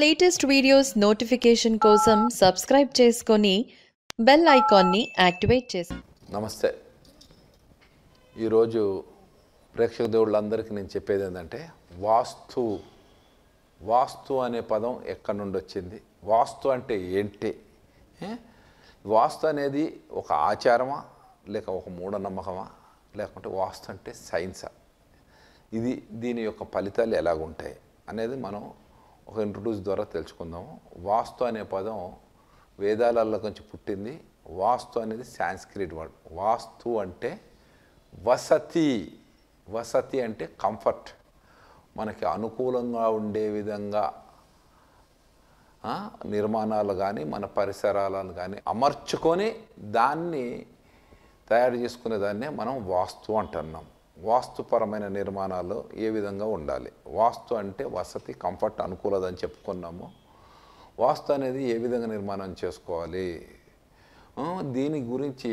Latest videos notification కోసం subscribe చేసుకొని bell ఐకాన్ని యాక్టివేట్ చేసి నమస్తే ఈరోజు ప్రేక్షక దేవుళ్ళందరికీ నేను చెప్పేది ఏంటంటే వాస్తు వాస్తు అనే పదం ఎక్కడి నుండి వచ్చింది వాస్తు అంటే ఏంటి ఏ? వాస్తు అనేది ఒక ఆచారమా లేక ఒక మూఢనమ్మకమా లేకుంటే వాస్తు అంటే సైన్సా ఇది దీని యొక్క ఫలితాలు ఎలాగుంటాయి అనేది మనం ఒక ఇంట్రొడ్యూస్ ద్వారా తెలుసుకుందాము వాస్తు అనే పదం వేదాలలో నుంచి పుట్టింది వాస్తు అనేది సాంస్క్రిట్ వర్డ్ వాస్తు అంటే వసతి వసతి అంటే కంఫర్ట్ మనకి అనుకూలంగా ఉండే విధంగా ఆ, నిర్మాణాలు కానీ మన పరిసరాలను కానీ అమర్చుకొని దాన్ని తయారు చేసుకునే దాన్నే మనం వాస్తు అంటున్నాం వాస్తుపరమైన నిర్మాణాలు ఏ విధంగా ఉండాలి వాస్తు అంటే వసతి కంఫర్ట్ అనుకూలత అని చెప్పుకున్నాము వాస్తు అనేది ఏ విధంగా నిర్మాణం చేసుకోవాలి ఆ, దీని గురించి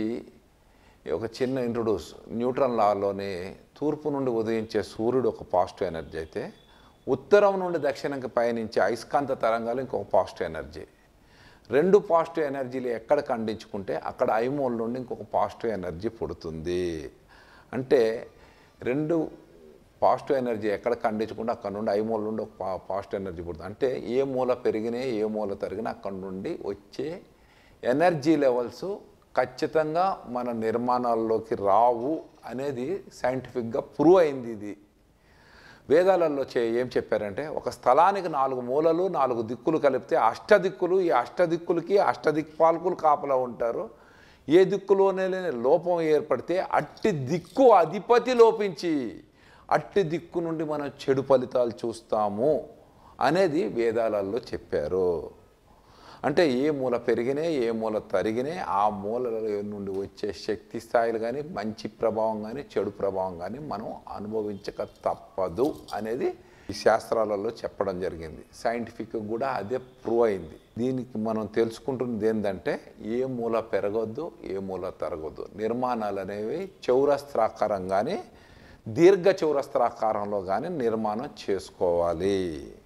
ఒక చిన్న ఇంట్రొడ్యూస్ న్యూట్రన్ లాలోనే తూర్పు నుండి ఉదయించే సూర్యుడు ఒక పాజిటివ్ ఎనర్జీ అయితే ఉత్తరం నుండి దక్షిణంకి పయనించే అయస్కాంత తరంగాలు ఇంకొక పాజిటివ్ ఎనర్జీ రెండు పాజిటివ్ ఎనర్జీలు ఎక్కడ ఖండించుకుంటే అక్కడ ఐమోల్ నుండి ఇంకొక పాజిటివ్ ఎనర్జీ పుడుతుంది అంటే రెండు పాజిటివ్ ఎనర్జీ ఎక్కడ ఖండించుకుంటే అక్కడ నుండి ఐమూల నుండి ఒక పా- పాజిటివ్ ఎనర్జీ పుడుతుంది అంటే ఏ మూల పెరిగినా ఏ మూల తరిగినా అక్కడ నుండి వచ్చే ఎనర్జీ లెవెల్స్ ఖచ్చితంగా మన నిర్మాణాల్లోకి రావు అనేది సైంటిఫిక్గా ప్రూవ్ అయింది ఇది వేదాలలో చే ఏం చెప్పారంటే ఒక స్థలానికి నాలుగు మూలలు నాలుగు దిక్కులు కలిపితే అష్టదిక్కులు ఈ అష్టదిక్కులకి అష్టదిక్పాలకులు కాపలా ఉంటారు ఏ దిక్కులోనే లేని లోపం ఏర్పడితే అట్టి దిక్కు అధిపతి లోపించి అట్టి దిక్కు నుండి మనం చెడు ఫలితాలు చూస్తాము అనేది వేదాలలో చెప్పారు అంటే ఏ మూల పెరిగినే ఏ మూల తరిగినే ఆ మూలలో నుండి వచ్చే శక్తి స్థాయిలు కానీ మంచి ప్రభావం కానీ చెడు ప్రభావం కానీ మనం అనుభవించక తప్పదు అనేది ఈ శాస్త్రాలలో చెప్పడం జరిగింది సైంటిఫిక్ కూడా అదే ప్రూవ్ అయింది దీనికి మనం తెలుసుకుంటున్నది ఏంటంటే ఏ మూల పెరగొద్దు ఏ మూల తరగొద్దు నిర్మాణాలు అనేవి చౌరస్త్రాకారం కానీ దీర్ఘ చౌరస్త్రాకారంలో కానీ నిర్మాణం చేసుకోవాలి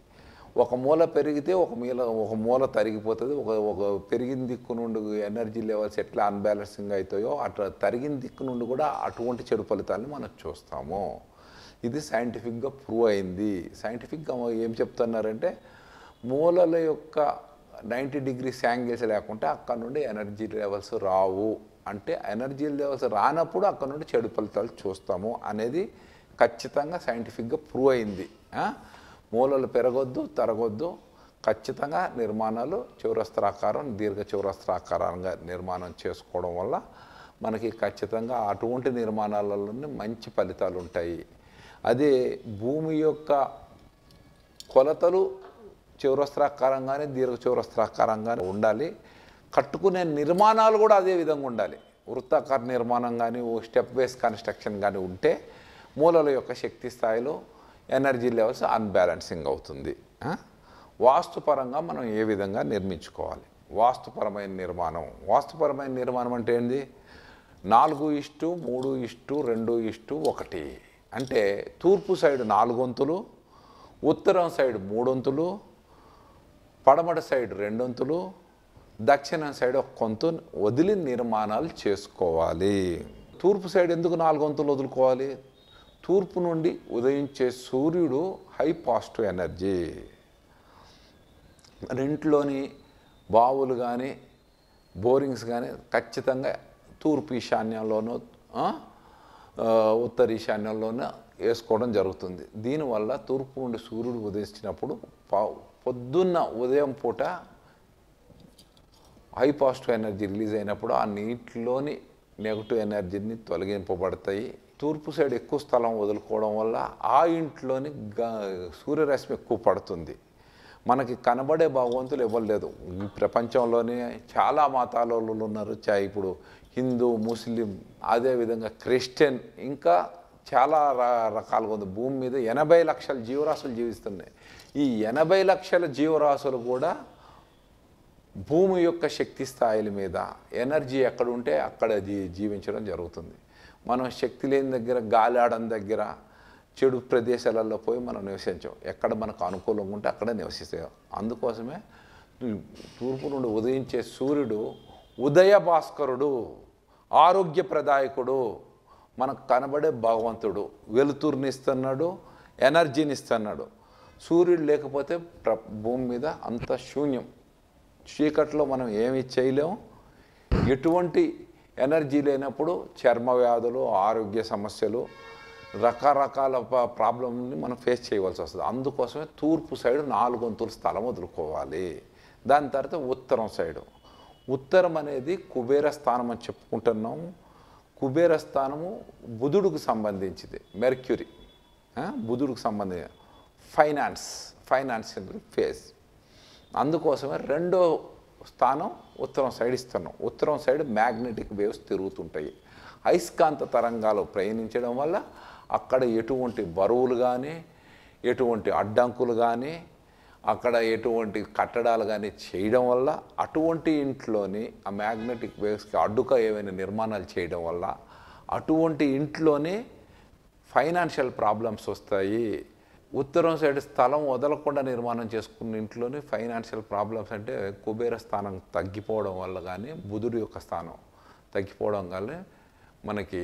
ఒక మూల పెరిగితే ఒక మూల ఒక మూల తరిగిపోతుంది ఒక ఒక పెరిగిన దిక్కు నుండి ఎనర్జీ లెవెల్స్ ఎట్లా అన్బ్యాలెన్సింగ్ అవుతాయో అట్లా తరిగిన దిక్కు నుండి కూడా అటువంటి చెడు ఫలితాలను మనం చూస్తాము ఇది సైంటిఫిక్గా ప్రూవ్ అయింది సైంటిఫిక్గా ఏం చెప్తున్నారంటే మూలల యొక్క నైంటీ డిగ్రీస్ యాంగిల్స్ లేకుంటే అక్కడ నుండి ఎనర్జీ లెవెల్స్ రావు అంటే ఎనర్జీ లెవెల్స్ రానప్పుడు అక్కడ నుండి చెడు ఫలితాలు చూస్తాము అనేది ఖచ్చితంగా సైంటిఫిక్గా ప్రూవ్ అయింది ఆ? మూలలు పెరగొద్దు తరగొద్దు ఖచ్చితంగా నిర్మాణాలు చౌరస్త్రాకారం దీర్ఘ చౌరస్త్రాకారంగా నిర్మాణం చేసుకోవడం వల్ల మనకి ఖచ్చితంగా అటువంటి నిర్మాణాలలోనే మంచి ఫలితాలు ఉంటాయి అదే భూమి యొక్క కొలతలు చౌరస్త్రాకారంగానే దీర్ఘ చౌరస్త్రాకారంగానే ఉండాలి కట్టుకునే నిర్మాణాలు కూడా అదే విధంగా ఉండాలి వృత్తాకార నిర్మాణం కానీ స్టెప్ బేస్ కన్స్ట్రక్షన్ కానీ ఉంటే మూలల యొక్క శక్తి స్థాయిలో ఎనర్జీ లెవెల్స్ అన్బ్యాలెన్సింగ్ అవుతుంది ఆ? వాస్తుపరంగా మనం ఏ విధంగా నిర్మించుకోవాలి వాస్తుపరమైన నిర్మాణం వాస్తుపరమైన నిర్మాణం అంటే ఏంది నాలుగు ఇష్టు మూడు ఇష్టు రెండు ఇష్టు ఒకటి అంటే తూర్పు సైడ్ నాలుగొంతులు ఉత్తరం సైడ్ మూడొంతులు పడమట సైడ్ రెండొంతులు దక్షిణం సైడ్ ఒక కొంత వదిలి నిర్మాణాలు చేసుకోవాలి తూర్పు సైడ్ ఎందుకు నాలుగొంతులు వదులుకోవాలి తూర్పు నుండి ఉదయించే సూర్యుడు హై పాజిటివ్ ఎనర్జీ మన ఇంట్లోని బావులు కానీ బోరింగ్స్ కానీ ఖచ్చితంగా తూర్పు ఈశాన్యంలోనూ ఆ, ఆ, ఉత్తర ఈశాన్యంలోనూ వేసుకోవడం జరుగుతుంది దీనివల్ల తూర్పు నుండి సూర్యుడు ఉదయించినప్పుడు పా- పొద్దున్న ఉదయం పూట హై పాజిటివ్ ఎనర్జీ రిలీజ్ అయినప్పుడు ఆ నీటిలోని నెగటివ్ ఎనర్జీని తొలగింపబడతాయి తూర్పు సైడ్ ఎక్కువ స్థలం వదులుకోవడం వల్ల ఆ ఇంట్లోని గా- సూర్యరశ్మి ఎక్కువ పడుతుంది మనకి కనబడే భగవంతులు ఇవ్వలేదు ఈ ప్రపంచంలోనే చాలా మతాల వాళ్ళు ఉన్నారు చా ఇప్పుడు హిందూ ముస్లిం అదేవిధంగా క్రిస్టియన్ ఇంకా చాలా ర- రకాలుగా ఉంది భూమి మీద ఎనభై లక్షల జీవరాశులు జీవిస్తున్నాయి ఈ ఎనభై లక్షల జీవరాశులు కూడా భూమి యొక్క శక్తి స్థాయిల మీద ఎనర్జీ ఎక్కడ ఉంటే అక్కడ జీ జీవించడం జరుగుతుంది మనం శక్తి లేని దగ్గర గాలి ఆడని దగ్గర చెడు ప్రదేశాలలో పోయి మనం నివసించాం ఎక్కడ మనకు అనుకూలంగా ఉంటే అక్కడే నివసిస్తాం అందుకోసమే తూర్పు నుండి ఉదయించే సూర్యుడు ఉదయ భాస్కరుడు ఆరోగ్యప్రదాయకుడు మనకు కనబడే భగవంతుడు వెలుతురుని ఇస్తున్నాడు ఎనర్జీని ఇస్తున్నాడు సూర్యుడు లేకపోతే ప్ర భూమి మీద అంత శూన్యం చీకట్లో మనం ఏమీ చేయలేము ఎటువంటి ఎనర్జీ లేనప్పుడు చర్మ వ్యాధులు ఆరోగ్య సమస్యలు రకరకాల ప- ప్రాబ్లమ్ని మనం ఫేస్ చేయవలసి వస్తుంది అందుకోసమే తూర్పు సైడ్ నాలుగు వంతుల స్థలం వదులుకోవాలి దాని తర్వాత ఉత్తరం సైడు ఉత్తరం అనేది కుబేర స్థానం అని చెప్పుకుంటున్నాము కుబేర స్థానము బుధుడికి సంబంధించింది మెర్క్యూరీ ఆ, బుధుడికి సంబంధించి ఫైనాన్స్ ఫైనాన్షియల్ ఫేజ్ అందుకోసమే రెండో స్థానం ఉత్తరం సైడ్ ఇస్తున్నాం ఉత్తరం సైడ్ మ్యాగ్నెటిక్ వేవ్స్ తిరుగుతుంటాయి అయస్కాంత తరంగాలు ప్రయాణించడం వల్ల అక్కడ ఎటువంటి బరువులు కానీ ఎటువంటి అడ్డంకులు కానీ అక్కడ ఎటువంటి కట్టడాలు కానీ చేయడం వల్ల అటువంటి ఇంట్లోని ఆ మ్యాగ్నెటిక్ వేవ్స్కి అడ్డుక ఏవైనా నిర్మాణాలు చేయడం వల్ల అటువంటి ఇంట్లోనే ఫైనాన్షియల్ ప్రాబ్లమ్స్ వస్తాయి ఉత్తరం సైడ్ స్థలం వదలకుండా నిర్మాణం చేసుకున్న ఇంట్లోనే ఫైనాన్షియల్ ప్రాబ్లమ్స్ అంటే కుబేర స్థానం తగ్గిపోవడం వల్ల కానీ బుధుడు యొక్క స్థానం తగ్గిపోవడం వల్ల మనకి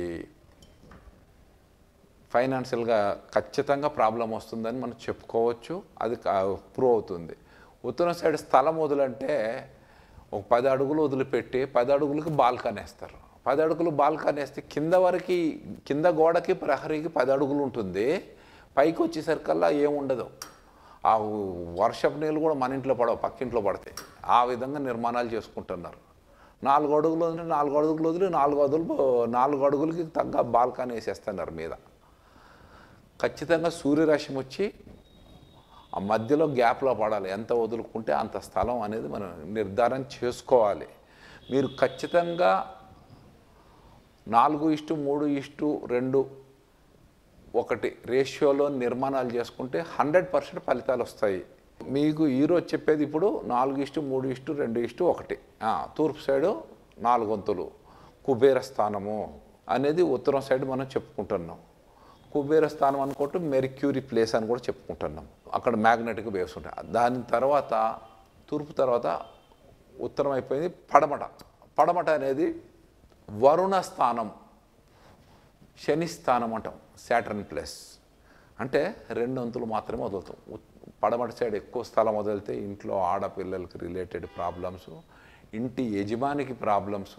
ఫైనాన్షియల్గా ఖచ్చితంగా ప్రాబ్లం వస్తుందని మనం చెప్పుకోవచ్చు అది ప్రూవ్ అవుతుంది ఉత్తరం సైడ్ స్థలం వదులంటే ఒక పది అడుగులు వదిలిపెట్టి పది అడుగులకి బాల్కనీ వేస్తారు పది అడుగులు బాల్కనీ వేస్తే కింద వరకు కింద గోడకి ప్రహరీకి పది అడుగులు ఉంటుంది పైకి వచ్చేసరికల్లా ఏముండదు ఆ వర్షపు నీళ్ళు కూడా మన ఇంట్లో పడవు పక్కింట్లో పడతాయి ఆ విధంగా నిర్మాణాలు చేసుకుంటున్నారు నాలుగు అడుగులు వదిలి నాలుగు అడుగులు వదిలి నాలుగు అడుగులు నాలుగు అడుగులకి తగ్గ బాల్కనీ వేసేస్తున్నారు మీద ఖచ్చితంగా సూర్యరశ్మి వచ్చి ఆ మధ్యలో గ్యాప్లో పడాలి ఎంత వదులుకుంటే అంత స్థలం అనేది మనం నిర్ధారణ చేసుకోవాలి మీరు ఖచ్చితంగా నాలుగు ఇష్టు మూడు ఇష్టు రెండు ఒకటి రేషియోలో నిర్మాణాలు చేసుకుంటే హండ్రెడ్ పర్సెంట్ ఫలితాలు వస్తాయి మీకు ఈరోజు చెప్పేది ఇప్పుడు నాలుగు ఇష్టు మూడు ఇష్టు రెండు ఇష్టు ఒకటి ఆ, తూర్పు సైడు నాలుగు వంతులు కుబేర స్థానము అనేది ఉత్తరం సైడ్ మనం చెప్పుకుంటున్నాం కుబేర స్థానం అనుకుంటూ మెర్క్యూరీ ప్లేస్ అని కూడా చెప్పుకుంటున్నాం అక్కడ మ్యాగ్నెటిక్ వేవ్స్ ఉంటాయి దాని తర్వాత తూర్పు తర్వాత ఉత్తరం అయిపోయింది పడమట పడమట అనేది వరుణ స్థానం శని స్థానం అంటాం శాటర్న్ ప్లేస్ అంటే రెండు అంతులు మాత్రమే వదులుతాం ఉత్- పడమటి సైడ్ ఎక్కువ స్థలం వదిలితే ఇంట్లో ఆడపిల్లలకి రిలేటెడ్ ప్రాబ్లమ్స్ ఇంటి యజమానికి ప్రాబ్లమ్స్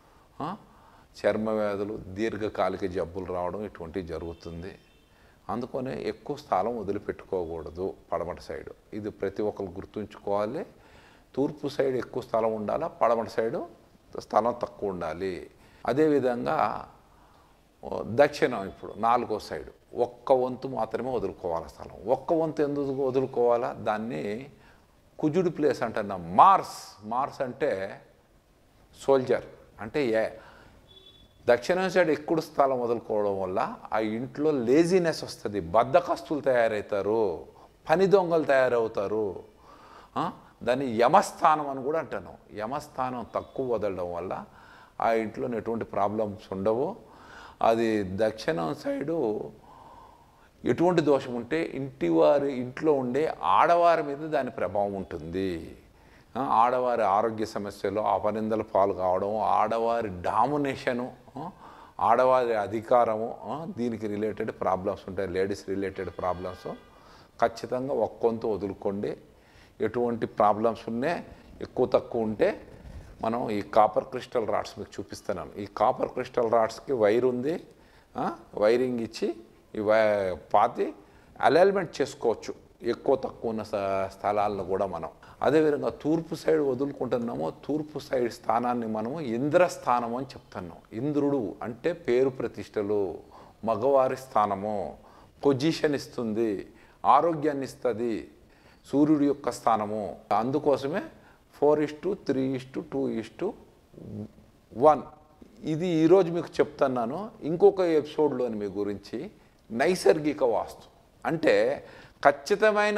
చర్మ వ్యాధులు దీర్ఘకాలిక జబ్బులు రావడం ఇటువంటివి జరుగుతుంది అందుకనే ఎక్కువ స్థలం వదిలిపెట్టుకోకూడదు పడమటి సైడు ఇది ప్రతి ఒక్కరు గుర్తుంచుకోవాలి తూర్పు సైడ్ ఎక్కువ స్థలం ఉండాలా పడమటి సైడు స్థలం తక్కువ ఉండాలి అదేవిధంగా ఓ, దక్షిణం ఇప్పుడు నాలుగో సైడు ఒక్క వంతు మాత్రమే వదులుకోవాలి స్థలం ఒక్క వంతు ఎందుకు వదులుకోవాలా దాన్ని కుజుడు ప్లేస్ అంటున్నాం మార్స్ మార్స్ అంటే సోల్జర్ అంటే ఏ దక్షిణం సైడ్ ఎక్కువ స్థలం వదులుకోవడం వల్ల ఆ ఇంట్లో లేజినెస్ వస్తుంది బద్ధకస్తులు తయారవుతారు పని దొంగలు తయారవుతారు ఆ? దాన్ని యమస్థానం అని కూడా అంటాను యమస్థానం తక్కువ వదలడం వల్ల ఆ ఇంట్లో ఎటువంటి ప్రాబ్లమ్స్ ఉండవు అది దక్షిణం సైడు ఎటువంటి దోషం ఉంటే ఇంటి వారి ఇంట్లో ఉండే ఆడవారి మీద దాని ప్రభావం ఉంటుంది ఆ, ఆడవారి ఆరోగ్య సమస్యలు అపనిందల పాలు కావడం ఆడవారి డామినేషను ఆ, ఆడవారి అధికారము ఆ, దీనికి రిలేటెడ్ ప్రాబ్లమ్స్ ఉంటాయి లేడీస్ రిలేటెడ్ ప్రాబ్లమ్స్ ఖచ్చితంగా ఒక్కొంతు వదులుకోండి ఎటువంటి ప్రాబ్లమ్స్ ఉన్నాయి ఎక్కువ తక్కువ ఉంటే మనం ఈ కాపర్ క్రిస్టల్ రాడ్స్ మీకు చూపిస్తున్నాను ఈ కాపర్ క్రిస్టల్ రాడ్స్కి వైర్ ఉంది ఆ, వైరింగ్ ఇచ్చి ఈ వై- పాతి అలైన్మెంట్ చేసుకోవచ్చు ఎక్కువ తక్కువ ఉన్న స- స్థలాలను కూడా మనం అదేవిధంగా తూర్పు సైడ్ వదులుకుంటున్నామో తూర్పు సైడ్ స్థానాన్ని మనము ఇంద్రస్థానం అని చెప్తున్నాం ఇంద్రుడు అంటే పేరు ప్రతిష్టలు మగవారి స్థానము పొజిషన్ ఇస్తుంది ఆరోగ్యాన్ని ఇస్తుంది సూర్యుడి యొక్క స్థానము అందుకోసమే four is to three is to two is to one ఇది ఈరోజు మీకు చెప్తున్నాను ఇంకొక ఎపిసోడ్లోని మీ గురించి నైసర్గిక వాస్తు అంటే ఖచ్చితమైన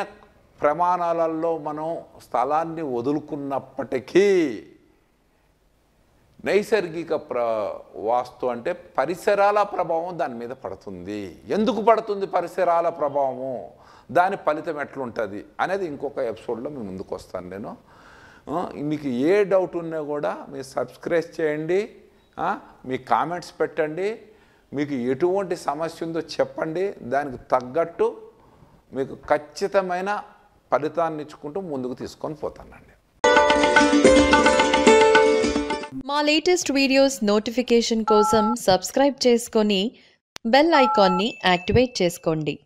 ప్రమాణాలలో మనం స్థలాన్ని వదులుకున్నప్పటికీ నైసర్గిక ప్ర వాస్తు అంటే పరిసరాల ప్రభావం దాని మీద పడుతుంది ఎందుకు పడుతుంది పరిసరాల ప్రభావము దాని ఫలితం ఎట్లుంటుంది అనేది ఇంకొక ఎపిసోడ్లో మీ ముందుకు వస్తాను నేను ఆ, మీకు ఏ డౌట్ ఉన్నా కూడా మీరు సబ్స్క్రైబ్ చేయండి ఆ, మీ కామెంట్స్ పెట్టండి మీకు ఎటువంటి సమస్య ఉందో చెప్పండి దానికి తగ్గట్టు మీకు ఖచ్చితమైన ఫలితాన్ని ఇచ్చుకుంటూ ముందుకు తీసుకొని పోతానండి మా లేటెస్ట్ వీడియోస్ నోటిఫికేషన్ కోసం సబ్స్క్రైబ్ చేసుకొని బెల్ ఐకాన్ని యాక్టివేట్ చేసుకోండి